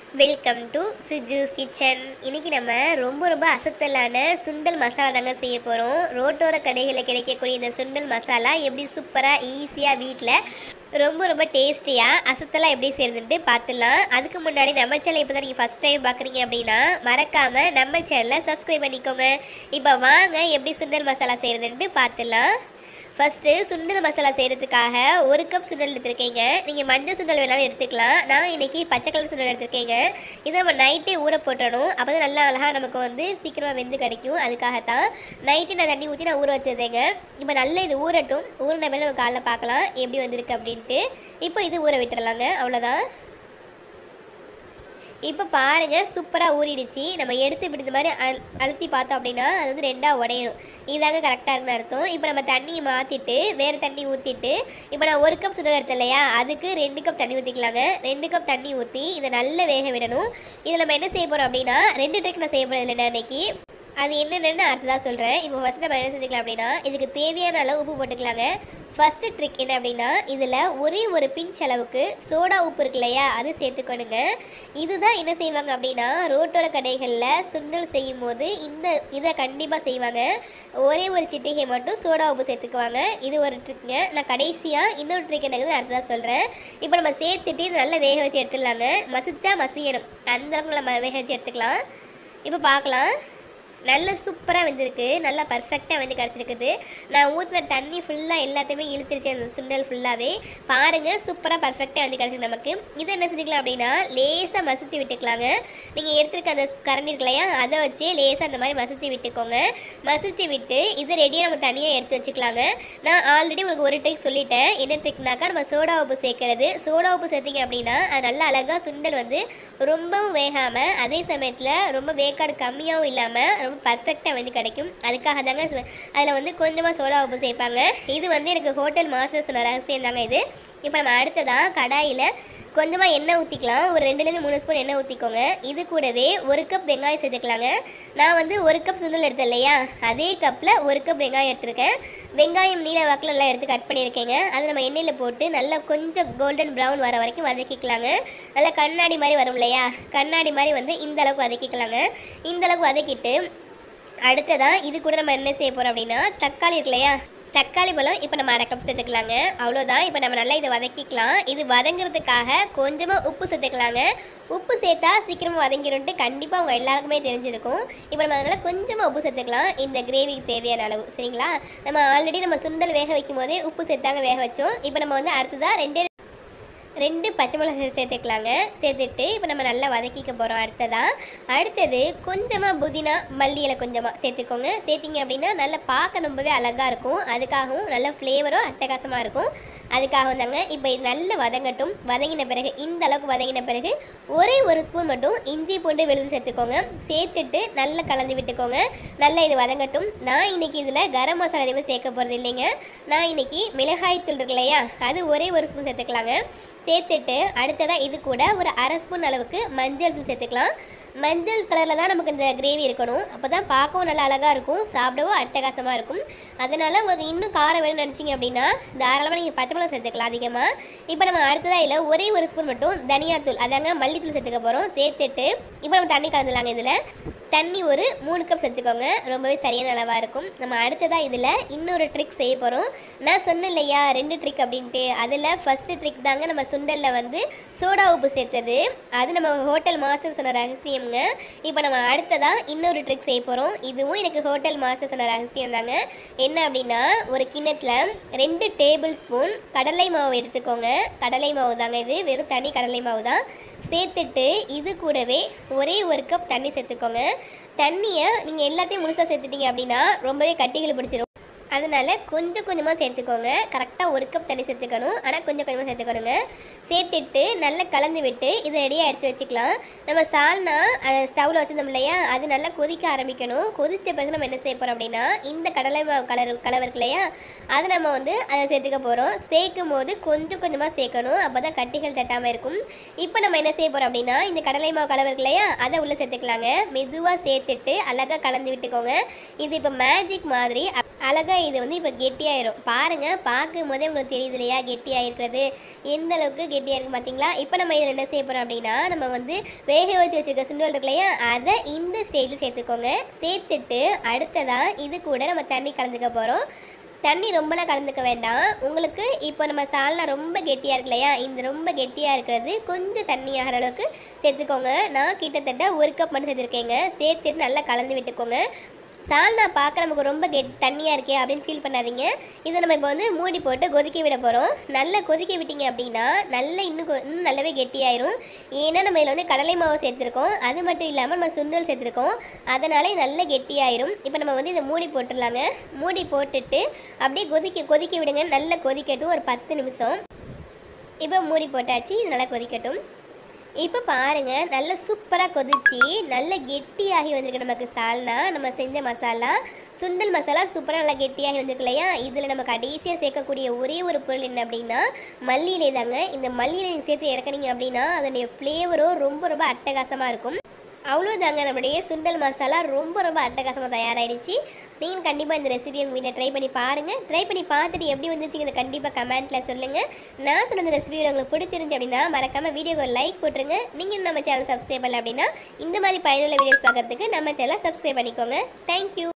welcome to சுஜூஸ் kitchen இன்னைக்கு நம்ம ரொம்ப ரொம்ப அசத்தலான சுண்டல் மசாலா தாங்க செய்ய போகிறோம் ரோட்டோர கடைகளில் கிடைக்கக்கூடிய இந்த சுண்டல் மசாலா எப்படி சூப்பராக ஈஸியாக வீட்டில் ரொம்ப ரொம்ப டேஸ்டியாக அசத்தலாக எப்படி செய்யறதுன்ட்டு பார்த்துலாம் அதுக்கு முன்னாடி நம்ம சேனல் இப்போ தான் நீங்கள் ஃபஸ்ட் டைம் பார்க்குறீங்க அப்படின்னா மறக்காமல் நம்ம சேனலை சப்ஸ்கிரைப் பண்ணிக்கோங்க இப்போ வாங்க எப்படி சுண்டல் மசாலா செய்கிறதுன்ட்டு பார்த்துலாம் ஃபஸ்ட்டு சுண்டல் மசாலா செய்கிறதுக்காக ஒரு கப் சுண்டல் எடுத்துருக்கீங்க நீங்கள் மஞ்சள் சுண்டல் வேணாலும் எடுத்துக்கலாம் நான் இன்னைக்கு பச்சை கலர் சுண்டல் எடுத்துருக்கேங்க இதை நம்ம நைட்டே ஊற போட்டுறணும் அப்போ தான் நல்லா அழகாக நமக்கு வந்து சீக்கிரமாக வெந்து கிடைக்கும் அதுக்காகத்தான் நைட்டு நான் தண்ணி ஊற்றி நான் ஊற வச்சிருந்தேங்க இப்போ நல்லா இது ஊறட்டும் ஊறின பிறகு நம்ம காலைல பார்க்கலாம் எப்படி வந்திருக்கு அப்படின்ட்டு இப்போ இது ஊற விட்டுறலாங்க அவ்வளோதான் இப்போ பாருங்க சூப்பராக ஊறிடுச்சு நம்ம எடுத்து இப்படி இந்த மாதிரி அழு அழுத்தி பார்த்தோம் அப்படின்னா அது வந்து ரெண்டாக உடையணும் இதாங்க கரெக்டாக இருக்குன்னு அர்த்தம் இப்போ நம்ம தண்ணியை மாற்றிட்டு வேறு தண்ணி ஊற்றிட்டு இப்போ நான் ஒரு கப் சுடல் எடுத்தேன் இல்லையா அதுக்கு ரெண்டு கப் தண்ணி ஊற்றிக்கலாங்க ரெண்டு கப் தண்ணி ஊற்றி இதை நல்லா வேக விடணும் இதில் நம்ம என்ன செய்ய போகிறோம் அப்படின்னா ரெண்டு ட்ரிக் நான் செய்ய போகிறது இல்லை இன்னைக்கு அது என்னென்னு அடுத்ததாக சொல்கிறேன் இப்போ ஃபஸ்ட்டு நம்ம என்ன செஞ்சுக்கலாம் அப்படின்னா இதுக்கு தேவையான அளவு உப்பு போட்டுக்கலாங்க ஃபஸ்ட்டு ட்ரிக் என்ன அப்படின்னா இதில் ஒரே ஒரு பிஞ்ச் அளவுக்கு சோடா உப்பு இருக்கு இல்லையா அது சேர்த்துக்கணுங்க இதுதான் என்ன செய்வாங்க அப்படின்னா ரோட்டோர கடைகளில் சுண்டல் செய்யும் போது இந்த இதை கண்டிப்பாக செய்வாங்க ஒரே ஒரு சிட்டிகை மட்டும் சோடா உப்பு சேர்த்துக்குவாங்க இது ஒரு ட்ரிக்குங்க நான் கடைசியாக இன்னொரு ட்ரிக் எனக்கு அடுத்ததாக சொல்கிறேன் இப்போ நம்ம சேர்த்துட்டு இது நல்லா வேக வச்சு எடுத்துடலாங்க மசிச்சா மசியணும் அந்த அளவுக்கு நம்ம வேக வச்சு எடுத்துக்கலாம் இப்போ பார்க்கலாம் நல்ல சூப்பராக வெந்திருக்கு நல்லா பர்ஃபெக்டாக வந்து கிடச்சிருக்குது நான் ஊற்றின தண்ணி ஃபுல்லாக எல்லாத்தையுமே இழுத்துருச்சு அந்த சுண்டல் ஃபுல்லாகவே பாருங்கள் சூப்பராக பர்ஃபெக்டாக வந்து கிடச்சிருக்கு நமக்கு இதை என்ன செஞ்சுக்கலாம் அப்படின்னா லேசாக மசிச்சு விட்டுக்கலாங்க நீங்கள் எடுத்துருக்க அந்த கரண்டி இருக்கு இல்லையா அதை வச்சு லேசாக அந்த மாதிரி மசிச்சு விட்டுக்கோங்க மசிச்சு விட்டு இது ரெடியாக நம்ம தனியாக எடுத்து வச்சுக்கலாங்க நான் ஆல்ரெடி உங்களுக்கு ஒரு ட்ரிக் சொல்லிட்டேன் என்ன ட்ரிக்னாக்கா நம்ம சோடா உப்பு சேர்க்கறது சோடா உப்பு சேர்த்திங்க அப்படின்னா அது நல்லா அழகாக சுண்டல் வந்து ரொம்பவும் வேகாமல் அதே சமயத்தில் ரொம்ப வேக்காடு கம்மியாகவும் இல்லாமல் ரொம்ப பர்ஃபெக்டாக வந்து கிடைக்கும் அதுக்காக தாங்க அதில் வந்து கொஞ்சமாக சோடா உப்பு சேர்ப்பாங்க இது வந்து எனக்கு ஹோட்டல் மாஸ்டர் சொன்ன ரகசியம் தாங்க இது இப்போ நம்ம அடுத்ததாக கடாயில் கொஞ்சமாக எண்ணெய் ஊற்றிக்கலாம் ஒரு ரெண்டுலேருந்து மூணு ஸ்பூன் எண்ணெய் ஊற்றிக்கோங்க இது கூடவே ஒரு கப் வெங்காயம் சேர்த்துக்கலாங்க நான் வந்து ஒரு கப் சுண்டல் எடுத்தேன் இல்லையா அதே கப்பில் ஒரு கப் வெங்காயம் எடுத்திருக்கேன் வெங்காயம் நீல வாக்கில் நல்லா எடுத்து கட் பண்ணியிருக்கேங்க அதை நம்ம எண்ணெயில் போட்டு நல்லா கொஞ்சம் கோல்டன் ப்ரௌன் வர வரைக்கும் வதக்கிக்கலாங்க நல்லா கண்ணாடி மாதிரி வரும் இல்லையா கண்ணாடி மாதிரி வந்து இந்த அளவுக்கு வதக்கிக்கலாங்க இந்த அளவுக்கு வதக்கிட்டு அடுத்ததான் இது கூட நம்ம என்ன செய்ய போகிறோம் அப்படின்னா தக்காளி இருக்கு இல்லையா தக்காளி பழம் இப்போ நம்ம அரை கப் சேர்த்துக்கலாங்க அவ்வளோதான் இப்போ நம்ம நல்லா இதை வதக்கிக்கலாம் இது வதங்குறதுக்காக கொஞ்சமாக உப்பு சேர்த்துக்கலாங்க உப்பு சேர்த்தா சீக்கிரமாக வதங்கிடும்ட்டு கண்டிப்பாக அவங்க எல்லாருக்குமே தெரிஞ்சிருக்கும் இப்போ நம்ம அதனால் கொஞ்சமாக உப்பு சேர்த்துக்கலாம் இந்த கிரேவிக்கு தேவையான அளவு சரிங்களா நம்ம ஆல்ரெடி நம்ம சுண்டல் வேக வைக்கும் போதே உப்பு சேர்த்தாங்க வேக வச்சோம் இப்போ நம்ம வந்து அடுத்ததாக ரெண்டே ரெண்டு பச்சை மிளகாய் சேர்த்துக்கலாங்க சேர்த்துட்டு இப்போ நம்ம நல்லா வதக்கிக்க போகிறோம் அடுத்ததாக அடுத்தது கொஞ்சமாக புதினா மல்லி இலை கொஞ்சமாக சேர்த்துக்கோங்க சேர்த்திங்க அப்படின்னா நல்லா பார்க்க ரொம்பவே அழகாக இருக்கும் அதுக்காகவும் நல்ல ஃப்ளேவரும் அட்டகாசமாக இருக்கும் அதுக்காக தாங்க இப்போ இது நல்லா வதங்கட்டும் வதங்கின பிறகு இந்த அளவுக்கு வதங்கின பிறகு ஒரே ஒரு ஸ்பூன் மட்டும் இஞ்சி பூண்டு விழுது சேர்த்துக்கோங்க சேர்த்துட்டு நல்லா கலந்து விட்டுக்கோங்க நல்லா இது வதங்கட்டும் நான் இன்னைக்கு இதில் கரம் மசாலா எதுவுமே சேர்க்க போகிறது இல்லைங்க நான் இன்னைக்கு மிளகாய் தூள் இருக்கு இல்லையா அது ஒரே ஒரு ஸ்பூன் சேர்த்துக்கலாங்க சேர்த்துட்டு அடுத்ததாக இது கூட ஒரு அரை ஸ்பூன் அளவுக்கு மஞ்சள் தூள் சேர்த்துக்கலாம் மஞ்சள் கலரில் தான் நமக்கு இந்த கிரேவி இருக்கணும் அப்போ தான் பார்க்கவும் நல்லா அழகாக இருக்கும் சாப்பிடவும் அட்டகாசமாக இருக்கும் அதனால் உங்களுக்கு இன்னும் காரம் வேணும்னு நினச்சிங்க அப்படின்னா தாராளமாக நீங்கள் பச்சை மிளகா சேர்த்துக்கலாம் அதிகமாக இப்போ நம்ம அடுத்ததாக இதில் ஒரே ஒரு ஸ்பூன் மட்டும் தனியாத்தூள் அதாங்க மல்லித்தூள் சேர்த்துக்க போகிறோம் சேர்த்துட்டு இப்போ நம்ம தண்ணி கலந்துலாங்க இதில் தண்ணி ஒரு மூணு கப் சேர்த்துக்கோங்க ரொம்பவே சரியான அளவாக இருக்கும் நம்ம அடுத்ததாக இதில் இன்னொரு ட்ரிக் செய்ய போகிறோம் நான் சொன்னேன் இல்லையா ரெண்டு ட்ரிக் அப்படின்ட்டு அதில் ஃபஸ்ட்டு ட்ரிக் தாங்க நம்ம சுண்டலில் வந்து சோடா உப்பு சேர்த்தது அது நம்ம ஹோட்டல் மாஸ்டர் சொன்ன ரகசியம்ங்க இப்போ நம்ம அடுத்ததாக இன்னொரு ட்ரிக் செய்ய போகிறோம் இதுவும் எனக்கு ஹோட்டல் மாஸ்டர் சொன்ன ரகசியம் தாங்க என்ன அப்படின்னா ஒரு கிண்ணத்தில் ரெண்டு டேபிள் ஸ்பூன் கடலை மாவு எடுத்துக்கோங்க கடலை மாவு தாங்க இது வெறும் தனி கடலை மாவு தான் சேர்த்துட்டு இது கூடவே ஒரே ஒரு கப் தண்ணி சேர்த்துக்கோங்க தண்ணியை நீங்கள் எல்லாத்தையும் முழுசாக சேர்த்துட்டீங்க அப்படின்னா ரொம்பவே கட்டிகள் பிடிச்சிரும் அதனால் கொஞ்சம் கொஞ்சமாக சேர்த்துக்கோங்க கரெக்டாக ஒரு கப் தண்ணி சேர்த்துக்கணும் ஆனால் கொஞ்சம் கொஞ்சமாக சேர்த்துக்கணுங்க சேர்த்துட்டு நல்லா கலந்து விட்டு இதை ரெடியாக எடுத்து வச்சுக்கலாம் நம்ம சால்னா ஸ்டவ்வில் வச்சுருந்தோம் இல்லையா அது நல்லா கொதிக்க ஆரம்பிக்கணும் கொதித்த பிறகு நம்ம என்ன செய்ய போகிறோம் அப்படின்னா இந்த கடலை மாவு கலர் கலர் இருக்கு இல்லையா அதை நம்ம வந்து அதை சேர்த்துக்க போகிறோம் சேர்க்கும் போது கொஞ்சம் கொஞ்சமாக சேர்க்கணும் அப்போ தான் கட்டிகள் தட்டாமல் இருக்கும் இப்போ நம்ம என்ன செய்ய போகிறோம் அப்படின்னா இந்த கடலை மாவு கலர் இருக்கு இல்லையா அதை உள்ளே சேர்த்துக்கலாங்க மெதுவாக சேர்த்துட்டு அழகாக கலந்து விட்டுக்கோங்க இது இப்போ மேஜிக் மாதிரி அப்- அழகாக இது வந்து இப்போ கெட்டியாயிரும் பாருங்கள் பார்க்கும் போதே உங்களுக்கு தெரியுது இல்லையா கெட்டியாயிருக்கிறது எந்த அளவுக்கு கெட்டியாக இருக்கு பார்த்தீங்களா இப்போ நம்ம இதில் என்ன செய்ய போகிறோம் அப்படின்னா நம்ம வந்து வேக வச்சு வச்சுருக்க சுண்டல் இருக்கு இல்லையா அதை இந்த ஸ்டேஜில் சேர்த்துக்கோங்க சேர்த்துட்டு அடுத்ததாக இது கூட நம்ம தண்ணி கலந்துக்க போகிறோம் தண்ணி ரொம்பலாம் கலந்துக்க வேண்டாம் உங்களுக்கு இப்போ நம்ம சால்னா ரொம்ப கெட்டியாக இருக்கு இல்லையா இந்த ரொம்ப கெட்டியாக இருக்கிறது கொஞ்சம் தண்ணி ஆகிற அளவுக்கு சேர்த்துக்கோங்க நான் கிட்டத்தட்ட ஒரு கப் மட்டும் சேர்த்துருக்கேங்க சேர்த்துட்டு நல்லா கலந்து விட்டுக்கோங்க சால்னா பார்க்க நமக்கு ரொம்ப கெட் தண்ணியாக இருக்கே அப்படின்னு ஃபீல் பண்ணாதீங்க இதை நம்ம இப்போ வந்து மூடி போட்டு கொதிக்க விட போகிறோம் நல்லா கொதிக்க விட்டீங்க அப்படின்னா நல்லா இன்னும் கொ- இன்னும் நல்லாவே கெட்டியாயிரும் ஏன்னா நம்ம இதில் வந்து கடலை மாவு சேர்த்துருக்கோம் அது மட்டும் இல்லாமல் நம்ம சுண்டல் சேர்த்துருக்கோம் அதனால இது நல்லா கெட்டியாயிரும் இப்போ நம்ம வந்து இதை மூடி போட்டுடலாங்க மூடி போட்டுட்டு அப்படியே கொதிக்க கொதிக்க விடுங்க நல்லா கொதிக்கட்டும் ஒரு பத்து நிமிஷம் இப்போ மூடி போட்டாச்சு இது நல்லா கொதிக்கட்டும் இப்போ பாருங்க நல்ல சூப்பராக கொதிச்சு நல்ல கெட்டியாகி வந்திருக்கு நமக்கு சால்னா நம்ம செஞ்ச மசாலா சுண்டல் மசாலா சூப்பராக நல்லா கெட்டியாகி வந்திருக்கு இல்லையா இதில் நம்ம கடைசியாக சேர்க்கக்கூடிய ஒரே ஒரு பொருள் என்ன அப்படின்னா மல்லியிலே தாங்க இந்த மல்லியிலை நீங்கள் சேர்த்து இறக்குனீங்க அப்படின்னா அதனுடைய ஃப்ளேவரும் ரொம்ப ரொம்ப அட்டகாசமாக இருக்கும் அவ்வளோதாங்க நம்முடைய சுண்டல் மசாலா ரொம்ப ரொம்ப அட்டகாசமாக தயாராகிடுச்சு நீங்கள் கண்டிப்பாக இந்த ரெசிபி உங்கள் வீட்டில் ட்ரை பண்ணி பாருங்கள் ட்ரை பண்ணி பார்த்துட்டு எப்படி வந்துச்சுங்கிறத கண்டிப்பாக கமெண்ட்டில் சொல்லுங்கள் நான் சொன்ன இந்த ரெசிபி உங்களுக்கு பிடிச்சிருந்து அப்படின்னா மறக்காமல் வீடியோக்கு ஒரு லைக் போட்டுருங்க நீங்கள் நம்ம சேனல் சப்ஸ்கிரைப் பண்ணல அப்படின்னா இந்த மாதிரி பயனுள்ள வீடியோஸ் பார்க்கறதுக்கு நம்ம சேனலை சப்ஸ்கிரைப் பண்ணிக்கோங்க தேங்க்யூ